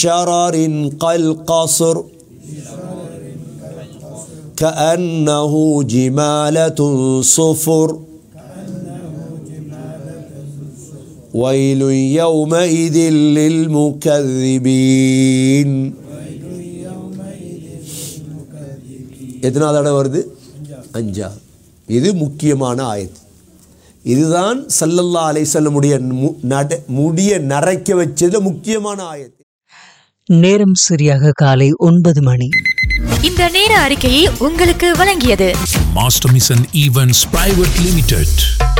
شرر كالقصر كأنه جمالة صفر ويل يومئذ للمكذبين எத்தனாவது தடவை வருது அஞ்சா இது முக்கியமான ஆயத்து இதுதான் சல்லல்லா அலைசல்லமுடைய மு- நட முடிய நரைக்க வச்சது முக்கியமான ஆயத்து நேரம் சரியாக காலை ஒன்பது மணி இந்த நேர அறிக்கையை உங்களுக்கு வழங்கியது Master Mission Events Private Limited.